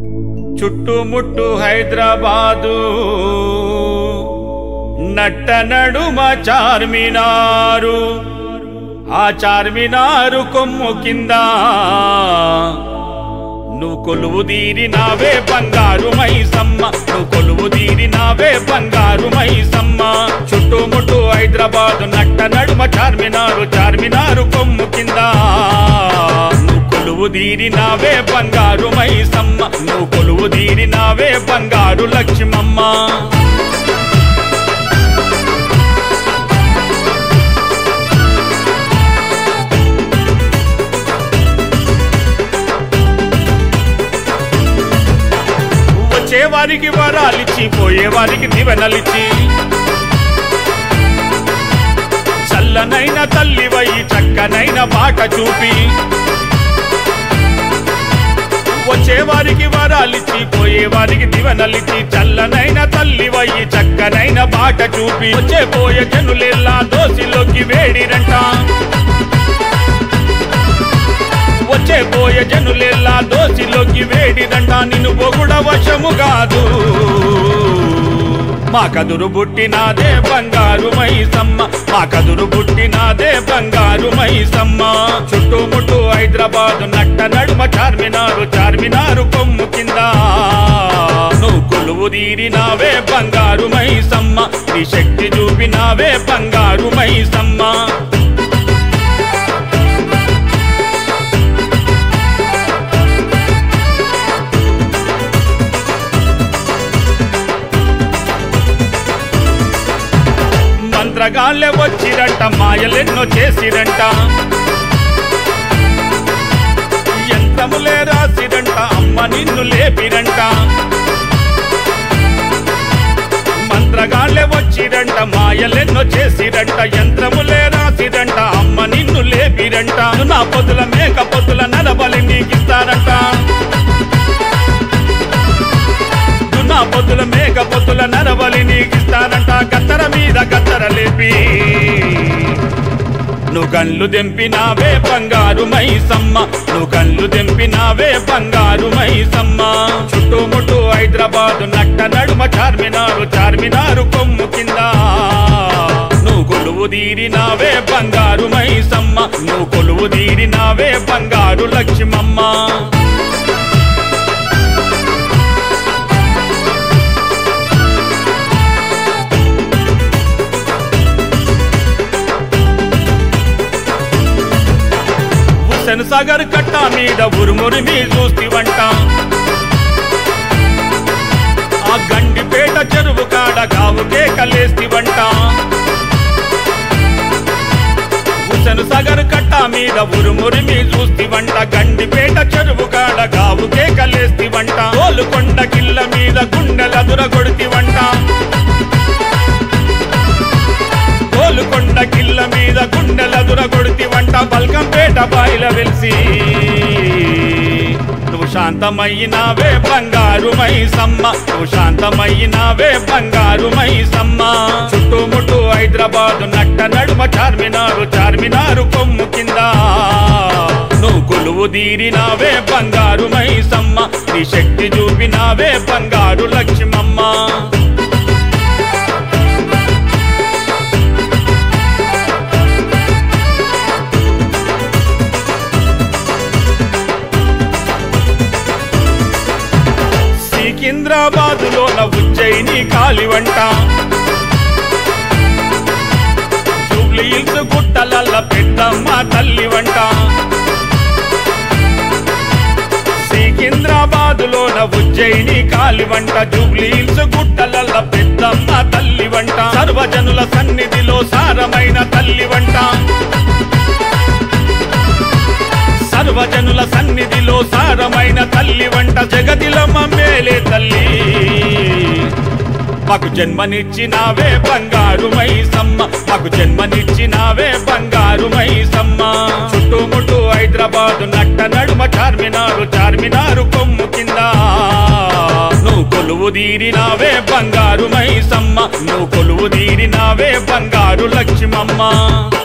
చుట్టుముట్టు హైదరాబాదు నట్ట నడుమ చార్మినారు ఆ చార్మినారు కొమ్ము కింద నువ్వు కొలువు తీరినావే బంగారు మైసమ్మ నువ్వు కొలువు తీరినావే బంగారు మైసమ్మ చుట్టుముట్టు హైదరాబాద్ నట్ట నడుమ చార్మినారు చార్మినారు కొమ్ము కింద నువ్వు కొలువు తీరినావే బంగారు మైసమ్మ నువ్వు కొలువు తీరినావే బంగారు లక్ష్మమ్మ వచ్చే వారికి వరాలిచ్చి పోయే వారికి దివెనలిచ్చి చల్లనైన తల్లివై చక్కనైన బాట చూపి వచ్చే వారికి వరాలిచ్చి పోయే వారికి దివెనలిచ్చి చల్లనైన తల్లివై చక్కనైన బాట చూపి వచ్చే పోయే జనులెల్లా దోసిలోకి వేడిరంట వచ్చే పోయే జనులెల్లా దోసిలోకి వేడిదంట నిన్ను పొగుడ వశము కాదు మా కదురు బుట్టినాదే బంగారు మైసమ్మ మా కదురు బుట్టినాదే బంగారు మైసమ్మ చుట్టుముట్టు హైదరాబాద్ నట్ట నడుమ చార్మినారు చార్మినారు కొమ్ము కింద నువ్వు కొలువు తీరినావే బంగారు మైసమ్మ నీ శక్తి చూపినావే బంగారు మైసమ్మ మంత్రగాళ్ళే వచ్చిరంట మాయలెన్నో చేసిరంట ఎంతములే రాసిరంట అమ్మ నిన్ను లేపిరంట మంత్రగాళ్ళే వచ్చిరంట మాయలెన్నో చేసిరంట యంత్రములే రాసిరంట అమ్మ నిన్ను లేపిరంట నా పొద్దుల మేక పొద్దుల నరబలి నీకిస్తారంట నా పొద్దుల మేక పొద్దుల నరబలి నీకిస్తారంట గత్తర మీద గత్తర లేపి నువ్వు కళ్ళు దెంపినావే బంగారు మైసమ్మ నువ్వు కళ్ళు దెంపినావే బంగారు మైసమ్మ చుట్టుముట్టు హైదరాబాద్ నట్ట నడుమ చార్మినారు చార్మినారు కొమ్ము కింద నువ్వు కొలువు తీరినావే బంగారు మైసమ్మ నువ్వు కొలువు తీరినావే బంగారు లక్ష్మమ్మ హుస్సేన్ సాగర్ కట్ట మీద ఉరుమురిమి చూస్తివంట ఆ గండిపేట చెరువు కాడ గావుకే కలేస్తివంట హుస్సేన్ సాగర్ కట్ట మీద ఉరుమురిమి చూస్తివంట గండిపేట చెరువు కాడ గావుకే కలేస్తివంట తోలుకొండ కిల్ల మీద గుండెల దురగొడితివంట కోలుకొండ కిల్ల మీద గుండెల దురగొడితి వంట బల్కంపేట బాయిల వెలిసి నువ్వు శాంతమయ్యినావే బంగారు మైసమ్మ నువ్వు శాంతమయ్యినావే బంగారు మైసమ్మ చుట్టుముట్టు హైదరాబాద్ నట్ట నడుమ చార్మినారు చార్మినారు కొమ్ము కింద నువ్వు కొలువు తీరినావే బంగారు మైసమ్మ నీ శక్తి చూపినావే బంగారు లక్ష్మమ్మ సికింద్రాబాదులోన ఉజ్జయిని కాలివంట జూబ్లీహిల్స్ గుట్టలల్ల పెద్దమ్మ తల్లి వంట సికింద్రాబాదులోన ఉజ్జయిని కాలివంట జూబ్లీహిల్స్ గుట్టలల్ల పెద్దమ్మ తల్లి వంట సర్వజనుల సన్నిధిలో సారమైన తల్లి వంట సర్వజనుల సన్నిధిలో సారమైన తల్లి వంట జగతిలమ్మ మేలే తల్లి మాకు జన్మనిచ్చినావే బంగారు మైసమ్మ మాకు జన్మనిచ్చినావే బంగారు మైసమ్మ చుట్టుముట్టు హైదరాబాద్ నట్ట నడుమ చార్మినారు చార్మినారు కొమ్ము కింద నువ్వు కొలువు తీరినావే బంగారు మైసమ్మ నువ్వు కొలువు తీరినావే బంగారు లక్ష్మమ్మ